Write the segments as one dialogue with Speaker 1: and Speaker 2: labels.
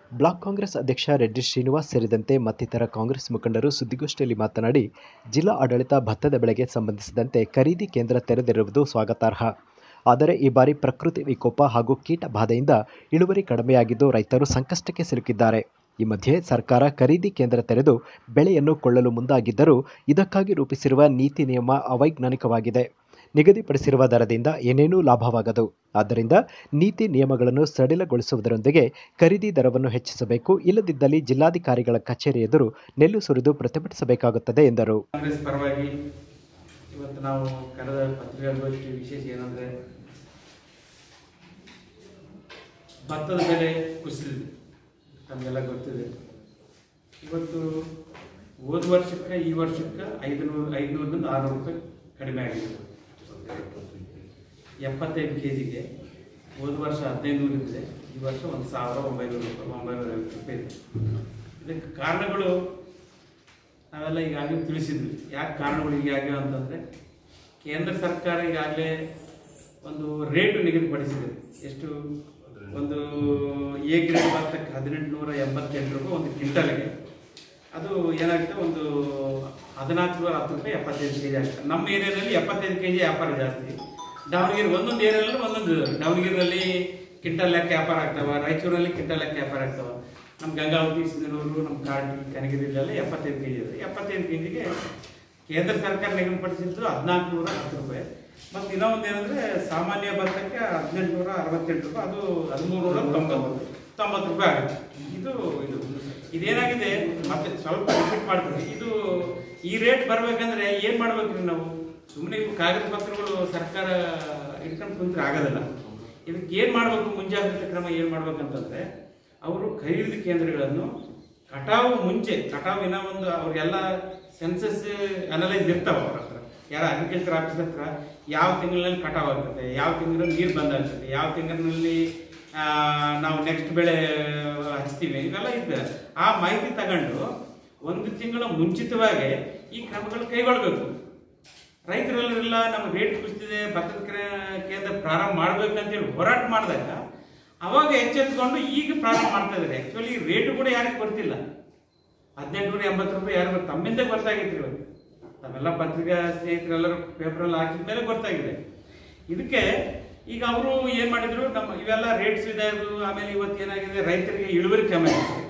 Speaker 1: block Congress ಅಧ್ಯಕ್ಷ ರೆಡ್ಡಿ ಶ್ರೀನಿವಾಸ್ ಸೇರಿದಂತೆ ಮತ್ತಿತರ ಕಾಂಗ್ರೆಸ್ ಮುಖಂಡರು ಸುದ್ದಿಗೋಷ್ಠಿಯಲ್ಲಿ ಮಾತನಾಡಿ ಜಿಲ್ಲಾ ಆಡಳಿತ ಭತ್ತದ ಬೆಳೆಗೆ ಸಂಬಂಧಿಸಿದಂತೆ ಖರೀದಿ ಕೇಂದ್ರ ತೆರೆದಿರುವುದು ಸ್ವಾಗತಾರ್ಹ ಆದರೆ ಈ ಬಾರಿ ಪ್ರಕೃತಿ ವಿಕೋಪ ಹಾಗೂ ಕೀಟ ಬಾಧೆಯಿಂದ ಇಳುವರಿ ಕಡಿಮೆಯಾಗಿದ್ದು ರೈತರು ಸಂಕಷ್ಟಕ್ಕೆ ಸಿಲುಕಿದ್ದಾರೆ ಈ ಮಧ್ಯೆ ಸರ್ಕಾರ ಖರೀದಿ ಕೇಂದ್ರ ತೆರೆದು ಬೆಳೆಯನ್ನು ಕೊಳ್ಳಲು ಮುಂದಾಗಿದ್ದರೂ ಇದಕ್ಕಾಗಿ ರೂಪಿಸಿರುವ ನೀತಿ ನಿಯಮ ಅವೈಜ್ಞಾನಿಕವಾಗಿದೆ ನಿಗದಿಪಡಿಸಿರುವ ದರದಿಂದ ಏನೇನೂ ಲಾಭವಾಗದು ಆದ್ದರಿಂದ ನೀತಿ ನಿಯಮಗಳನ್ನು ಸಡಿಲಗೊಳಿಸುವುದರೊಂದಿಗೆ ಖರೀದಿ ದರವನ್ನು ಹೆಚ್ಚಿಸಬೇಕು ಇಲ್ಲದಿದ್ದಲ್ಲಿ ಜಿಲ್ಲಾಧಿಕಾರಿಗಳ ಕಚೇರಿ ಎದುರು ನೆಲ್ಲು ಸುರಿದು ಪ್ರತಿಭಟಿಸಬೇಕಾಗುತ್ತದೆ ಎಂದರು
Speaker 2: ಕಾಂಗ್ರೆಸ್ ಪರವಾಗಿ ಇವತ್ತು ನಾವು ಕರೆದ ಪತ್ರಿಕಾಗೋಷ್ಠಿ ವಿಶೇಷ ಏನಂದ್ರೆ ಭತ್ತದ ಬೆಲೆ ಕುಸಿದಿದೆ ನಮಗೆಲ್ಲ ಗೊತ್ತಿದೆ ಇವತ್ತು ಹೋದ ವರ್ಷಕ್ಕೆ ಈ ವರ್ಷಕ್ಕೆ ಐದುನೂರು ಐದುನೂರರಿಂದ ಆರುನೂರು ರೂಪಾಯಿ ಕಡಿಮೆ ಆಗಿದೆ ಎಪ್ಪತ್ತೈದು ಕೆ ಜಿಗೆ ಹೋದ ವರ್ಷ ಹದಿನೈದು ನೂರು ಇದ್ದರೆ ಈ ವರ್ಷ ಒಂದು ಸಾವಿರ ಒಂಬೈನೂರು ರೂಪಾಯಿ ಒಂಬೈನೂರ ಐವತ್ತು ರೂಪಾಯಿ ಇದೆ ಇದಕ್ಕೆ ಕಾರಣಗಳು ನಾವೆಲ್ಲ ಈಗಾಗಲೇ ತಿಳಿಸಿದ್ವಿ ಯಾಕೆ ಕಾರಣಗಳು ಹೀಗಾಗ್ಯಾವ ಅಂತಂದರೆ ಕೇಂದ್ರ ಸರ್ಕಾರ ಈಗಾಗಲೇ ಒಂದು ರೇಟು ನಿಗದಿಪಡಿಸಿದೆ ಎಷ್ಟು ಒಂದು ಎ ಗ್ರೇಡ್ ಭತ್ತಕ್ಕೆ ಹದಿನೆಂಟುನೂರ ಎಂಬತ್ತೆಂಟು ರೂಪಾಯಿ ಒಂದು ಕ್ವಿಂಟಲ್ಗೆ ಅದು ಏನಾಗುತ್ತೆ ಒಂದು ಹದಿನಾಲ್ಕು ನೂರ ಹತ್ತು ರೂಪಾಯಿ ಎಪ್ಪತ್ತೈದು ಕೆ ಜಿ ಆಗುತ್ತೆ ನಮ್ಮ ಏರಿಯಾದಲ್ಲಿ ಎಪ್ಪತ್ತೈದು ಕೆ ಜಿ ವ್ಯಾಪಾರ ಜಾಸ್ತಿ ದಾವಣಗೆರೆ ಒಂದೊಂದು ಏರಿಯಾದಲ್ಲಿ ಒಂದೊಂದು ದಾವಣಗೆರೆಯಲ್ಲಿ ಕ್ವಿಂಟಲ್ ಲೆಕ್ಕ ವ್ಯಾಪಾರ ಆಗ್ತಾವ ರಾಯಚೂರಲ್ಲಿ ಕ್ವಿಂಟಲ್ ಲೆಕ್ಕ ವ್ಯಾಪಾರ ಆಗ್ತಾವ ನಮ್ಮ ಗಂಗಾವತಿ ಸಿಂಧನೂರು ನಮ್ಮ ಕಾರಟಗಿ ಕನಗಿರಿಲೆಲ್ಲ ಎಪ್ಪತ್ತೈದು ಕೆ ಜಿ ಇದೆ ಎಪ್ಪತ್ತೈದು ಕೆ ಜಿಗೆ ಕೇಂದ್ರ ಸರ್ಕಾರ ನಿಗದಿಪಡಿಸಿದ್ದು ಹದಿನಾಲ್ಕು ನೂರ ಹತ್ತು ರೂಪಾಯಿ ಮತ್ತು ಇನ್ನೊಂದು ಏನಂದ್ರೆ ಸಾಮಾನ್ಯ ಭತ್ತಕ್ಕೆ ಹದಿನೆಂಟು ನೂರ ಅರವತ್ತೆಂಟು ರೂಪಾಯಿ ಅದು ಹದಿಮೂರು ನೂರ ತೊಂಬತ್ತು ತೊಂಬತ್ತು ರೂಪಾಯಿ ಆಗುತ್ತೆ ಇದು ಇದು ಇದೇನಾಗಿದೆ ಮತ್ತೆ ಸ್ವಲ್ಪ ರಿಪೀಟ್ ಮಾಡ್ತೀವಿ ಇದು ಈ ರೇಟ್ ಬರ್ಬೇಕಂದ್ರೆ ಏನ್ ಮಾಡ್ಬೇಕ್ರಿ ನಾವು ಸುಮ್ಮನೆ ಇವು ಕಾಗದ ಪತ್ರಗಳು ಸರ್ಕಾರ ಇಟ್ಕೊಂಡು ಕುಂತ್ರೆ ಆಗೋದಿಲ್ಲ ಇದಕ್ಕೆ ಏನ್ ಮಾಡ್ಬೇಕು ಮುಂಜಾಗ್ರತೆ ಕ್ರಮ ಏನ್ ಮಾಡ್ಬೇಕಂತಂದ್ರೆ ಅವರು ಖರೀದಿ ಕೇಂದ್ರಗಳನ್ನು ಕಟಾವು ಮುಂಚೆ ಕಟಾವು ಇನ್ನೂ ಒಂದು ಅವ್ರಿಗೆಲ್ಲ ಸೆನ್ಸಸ್ ಅನಲೈಸ್ ಇರ್ತಾವ ಅವ್ರ ಹತ್ರ ಯಾರ ಅಗ್ರಿಕಲ್ಚರ್ ಆಫೀಸ್ ಹತ್ರ ಯಾವ ತಿಂಗಳಲ್ಲಿ ಕಟಾವ್ ಆಗ್ತದೆ ಯಾವ ತಿಂಗಳಲ್ಲಿ ನೀರು ಬಂದಾಗ್ತದೆ ಯಾವ ತಿಂಗಳಿನಲ್ಲಿ ಆ, ನಾವು ನೆಕ್ಸ್ಟ್ ಬೆಳೆ ಹಚ್ತೀವಿ ಇವೆಲ್ಲ ಇದೆ ಆ ಮಾಹಿತಿ ತಗೊಂಡು ಒಂದು ತಿಂಗಳ ಮುಂಚಿತವಾಗಿ ಈ ಕ್ರಮಗಳು ಕೈಗೊಳ್ಬೇಕು ರೈತರೆಲ್ಲ ನಮ್ಮ ರೇಟ್ ಕುಸಿದಿದೆ ಭತ್ತದ ಕ್ರ- ಕೇಂದ್ರ ಪ್ರಾರಂಭ ಮಾಡ್ಬೇಕಂತೇಳಿ ಹೋರಾಟ ಮಾಡಿದಾಗ ಅವಾಗ ಎಚ್ಚೆತ್ಕೊಂಡು ಈಗ ಪ್ರಾರಂಭ ಮಾಡ್ತಾ ಇದ್ದಾರೆ ಆಕ್ಚುಲಿ ರೇಟು ಕೂಡ ಯಾರಿಗೂ ಗೊತ್ತಿಲ್ಲ ಹದಿನೆಂಟುನೂರ ಎಂಬತ್ತು ರೂಪಾಯಿ ಯಾರು ತಮ್ಮಿಂದ ಗೊತ್ತಾಗಿತ್ತು ಇವತ್ತು ತಮ್ಮೆಲ್ಲ ಪತ್ರಿಕಾ ಸ್ನೇಹಿತರೆಲ್ಲರೂ ಪೇಪರಲ್ಲಿ ಹಾಕಿದ ಮೇಲೆ ಗೊತ್ತಾಗಿದೆ ಇದಕ್ಕೆ ಈಗ ಅವರು ಏನ್ ಮಾಡಿದ್ರು ನಮ್ಮ ಇವೆಲ್ಲ ರೇಟ್ಸ್ ಇದೆ ಅದು ಆಮೇಲೆ ಇವತ್ತು ಏನಾಗಿದೆ ರೈತರಿಗೆ ಇಳುವರಿ ಕಮ್ಮಿ ಆಗಿದೆ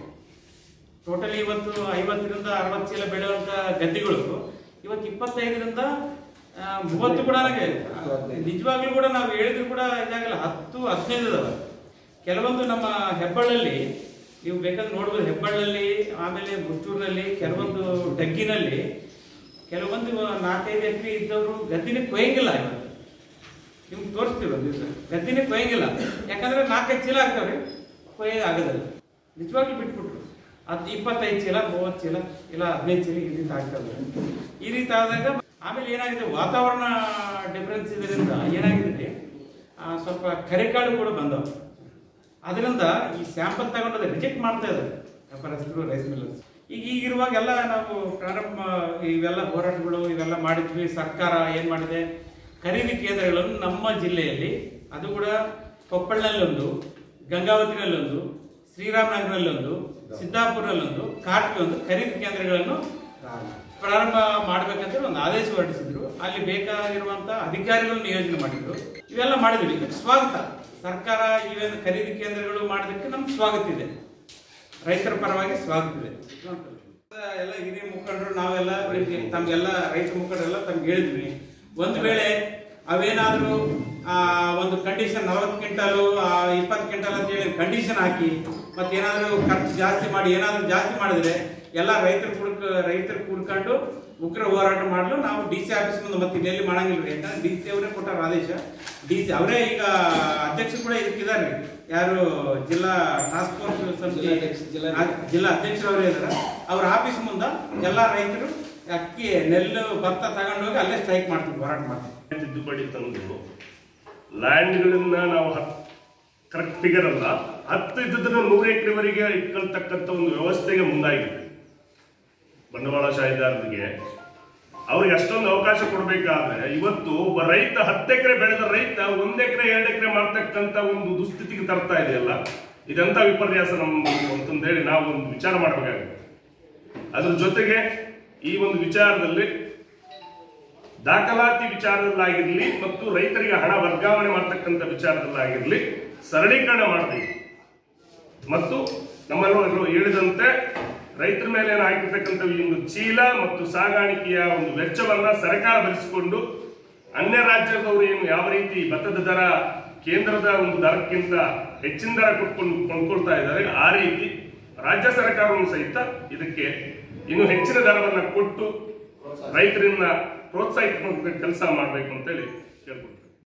Speaker 2: ಟೋಟಲಿ ಇವತ್ತು ಐವತ್ತರಿಂದ ಅರವತ್ತು ಚೀಲ ಬೆಳೆಯುವಂತ ಗದ್ದೆಗಳು ಇವತ್ತು ಇಪ್ಪತ್ತೈದರಿಂದ ಆ, ಮೂವತ್ತು ಕೂಡ ನನಗೆ ನಿಜವಾಗ್ಲೂ ಕೂಡ ನಾವು ಹೇಳಿದ್ರು ಕೂಡ ಇದಾಗಲ್ಲ ಹತ್ತು ಹದಿನೈದು ಇದಾವೆ ಕೆಲವೊಂದು ನಮ್ಮ ಹೆಬ್ಬಳ್ಳಲ್ಲಿ ನೀವು ಬೇಕಾದ್ರೆ ನೋಡ್ಬೋದು ಹೆಬ್ಬಳ್ಳಲ್ಲಿ ಆಮೇಲೆ ಮುಚ್ಚೂರಿನಲ್ಲಿ ಕೆಲವೊಂದು ಡಗ್ಗಿನಲ್ಲಿ ಕೆಲವೊಂದು ನಾಲ್ಕೈದು ಎಕರೆ ಇದ್ದವರು ಗದ್ದಿನೇ ಕೊಯ್ಯಂಗಿಲ್ಲ ಇವತ್ತು ನಿಮ್ಗೆ ತೋರಿಸ್ತೀವಿ ಒಂದು ದಿವಸ ಗದ್ದಿನೇ ಕೊಯ್ಯಂಗಿಲ್ಲ ಯಾಕಂದ್ರೆ ನಾಲ್ಕೈದು ಚೀಲ ಆಗ್ತಾವ್ರಿ ಕೊಯ್ಯ ಆಗೋದಿಲ್ಲ ನಿಜವಾಗ್ಲೂ ಬಿಟ್ಬಿಟ್ರು ಅದು ಇಪ್ಪತ್ತೈದು ಚೀಲ ಮೂವತ್ತು ಚೀಲ ಇಲ್ಲ ಹದಿನೈದು ಚೀಲ ಈ ರೀತಿ ಆಗ್ತವೆ ಈ ರೀತಿ ಆದಾಗ ಆಮೇಲೆ ಏನಾಗಿದೆ ವಾತಾವರಣ ಡಿಫರೆನ್ಸ್ ಇದರಿಂದ ಏನಾಗಿದೆ ಆ, ಸ್ವಲ್ಪ ಕರೆಕಾಳು ಕೂಡ ಬಂದವು ಅದರಿಂದ ಈ ಸ್ಯಾಂಪಲ್ ತಗೊಂಡು ರಿಜೆಕ್ಟ್ ಮಾಡ್ತಾ ಇದ್ದಾರೆ ವ್ಯಾಪಾರಸ್ಥರು ರೈಸ್ ಮಿಲ್ಲರ್ಸ್ ಈಗ ಈಗಿರುವಾಗೆಲ್ಲ ನಾವು ಪ್ರಾರಂಭ ಇವೆಲ್ಲ ಹೋರಾಟಗಳು ಇವೆಲ್ಲ ಮಾಡಿದ್ವಿ ಸರ್ಕಾರ ಏನ್ ಮಾಡಿದೆ ಖರೀದಿ ಕೇಂದ್ರಗಳನ್ನು ನಮ್ಮ ಜಿಲ್ಲೆಯಲ್ಲಿ ಅದು ಕೂಡ ಕೊಪ್ಪಳನಲ್ಲೊಂದು ಗಂಗಾವತಿನಲ್ಲೊಂದು ಶ್ರೀರಾಮನಗರಲ್ಲೊಂದು ಸಿದ್ದಾಪುರನಲ್ಲೊಂದು ಕಾರ್ಕಿ ಒಂದು ಖರೀದಿ ಕೇಂದ್ರಗಳನ್ನು ಪ್ರಾರಂಭ ಮಾಡ್ಬೇಕಂತ ಒಂದು ಆದೇಶ ಹೊರಡಿಸಿದ್ರು ಅಲ್ಲಿ ಬೇಕಾಗಿರುವಂತ ಅಧಿಕಾರಿಗಳನ್ನು ನಿಯೋಜನೆ ಮಾಡಿದ್ರು ಇವೆಲ್ಲ ಮಾಡಿದ್ವಿ ಇದಕ್ಕೆ ಸ್ವಾಗತ ಸರ್ಕಾರ ಇವೆಲ್ಲ ಖರೀದಿ ಕೇಂದ್ರಗಳು ಮಾಡೋದಕ್ಕೆ ನಮ್ಗೆ ಸ್ವಾಗತ ಇದೆ ರೈತರ ಪರವಾಗಿ ಸ್ವಾಗತ ಇದೆ ಎಲ್ಲ ಹಿರಿಯ ಮುಖಂಡರು ನಾವೆಲ್ಲ ನಿಮ್ಗೆ- ತಮ್ಗೆಲ್ಲ ರೈತ ಮುಖಂಡರೆಲ್ಲ ತಮ್ಗೆ ಹೇಳಿದ್ವಿ ಒಂದು ವೇಳೆ ಅವೇನಾದ್ರೂ ಆ, ಒಂದು ಕಂಡೀಷನ್ ನಲವತ್ತು ಕ್ವಿಂಟಲು ಇಪ್ಪತ್ತು ಕ್ವಿಂಟಲ್ ಅಂತ ಹೇಳಿ ಕಂಡೀಷನ್ ಹಾಕಿ ಮತ್ತೇನಾದ್ರೂ ಖರ್ಚು ಜಾಸ್ತಿ ಮಾಡಿ ಏನಾದ್ರೂ ಜಾಸ್ತಿ ಮಾಡಿದ್ರೆ ಎಲ್ಲ ರೈತರು ಕುಡ್ಕ ರೈತರು ಕುಡ್ಕೊಂಡು ಉಗ್ರ ಹೋರಾಟ ಮಾಡಲು ನಾವು ಡಿ ಸಿ ಆಫೀಸ್ ಮುಂದೆ ಮತ್ತೆ ಇಲ್ಲಿ ಮಾಡಂಗಿಲ್ಲ ರೀ ಯಾಕಂದ್ರೆ ಡಿ ಸಿ ಅವರೇ ಕೊಟ್ಟಾರ ಆದೇಶ ಡಿ ಸಿ ಅವರೇ ಈಗ ಅಧ್ಯಕ್ಷರು ಕೂಡ ಇದಕ್ಕಿದ್ದಾರೆ ಯಾರು ಜಿಲ್ಲಾ ಟಾಸ್ಕ್ ಫೋರ್ಸ್ ಜಿಲ್ಲಾ ಅಧ್ಯಕ್ಷರು ಅವರೇ ಇದಾರೆ ಅವ್ರ ಆಫೀಸ್ ಮುಂದೆ ಎಲ್ಲಾ ರೈತರು ಅಕ್ಕಿ ನೆಲ್ಲು ಭತ್ತ ತಗೊಂಡೋಗಿ ಅಲ್ಲೇ ಸ್ಟ್ರೈಕ್ ಮಾಡ್ತೀವಿ ಹೋರಾಟ ಮಾಡ್ತೀವಿ
Speaker 3: ತಿದ್ದುಪಡಿ ತಂದು ಲ್ಯಾಂಡ್ಗಳನ್ನ ನಾವು ಕರೆಕ್ಟ್ ಫಿಗರ್ ಅಲ್ಲ ಹತ್ತು ಇದ್ದದನ್ನ ನೂರು ಎಕರೆವರೆಗೆ ಇಟ್ಕೊಳ್ತಕ್ಕಂಥ ಒಂದು ವ್ಯವಸ್ಥೆಗೆ ಮುಂದಾಗಿದೆ ಬಂಡವಾಳಶಾಹಿದಾರರಿಗೆ ಅವ್ರಿಗೆ ಅಷ್ಟೊಂದು ಅವಕಾಶ ಕೊಡಬೇಕಾದ್ರೆ ಇವತ್ತು ಒಬ್ಬ ರೈತ ಹತ್ತು ಎಕರೆ ಬೆಳೆದ ರೈತ ಒಂದ್ ಎಕರೆ ಎರಡು ಎಕರೆ ಮಾಡ್ತಕ್ಕಂಥ ಒಂದು ದುಸ್ಥಿತಿಗೆ ತರ್ತಾ ಇದೆಯಲ್ಲ ಇದೆಂತ ವಿಪರ್ಯಾಸ ನಮ್ಮ ಅಂತಂದೇಳಿ ನಾವು ಒಂದು ವಿಚಾರ ಮಾಡಬೇಕಾಗುತ್ತೆ ಅದ್ರ ಜೊತೆಗೆ ಈ ಒಂದು ವಿಚಾರದಲ್ಲಿ ದಾಖಲಾತಿ ವಿಚಾರದಲ್ಲಾಗಿರ್ಲಿ ಮತ್ತು ರೈತರಿಗೆ ಹಣ ವರ್ಗಾವಣೆ ಮಾಡ್ತಕ್ಕಂಥ ವಿಚಾರದಲ್ಲಾಗಿರ್ಲಿ ಸರಳೀಕರಣ ಮಾಡಬೇಕು ಮತ್ತು ನಮ್ಮನ್ನು ಹೇಳಿದಂತೆ ರೈತರ ಮೇಲೆ ಏನು ಹಾಕಿರ್ತಕ್ಕಂಥ ಈ ಒಂದು ಚೀಲ ಮತ್ತು ಸಾಗಾಣಿಕೆಯ ಒಂದು ವೆಚ್ಚವನ್ನ ಸರ್ಕಾರ ಭರಿಸಿಕೊಂಡು ಅನ್ಯ ರಾಜ್ಯದವರು ಏನು ಯಾವ ರೀತಿ ಭತ್ತದ ದರ ಕೇಂದ್ರದ ಒಂದು ದರಕ್ಕಿಂತ ಹೆಚ್ಚಿನ ದರ ಕೊಟ್ಕೊಂಡು ಕೊಂಡ್ಕೊಳ್ತಾ ಇದ್ದಾರೆ ಆ ರೀತಿ ರಾಜ್ಯ ಸರ್ಕಾರವನ್ನು ಸಹಿತ ಇದಕ್ಕೆ ಇನ್ನು ಹೆಚ್ಚಿನ ದರವನ್ನ ಕೊಟ್ಟು ರೈತರನ್ನ ಪ್ರೋತ್ಸಾಹಿಸುವಂತ ಕೆಲಸ ಮಾಡಬೇಕು ಅಂತೇಳಿ ಕೇಳ್ಕೊಳ್ತೀನಿ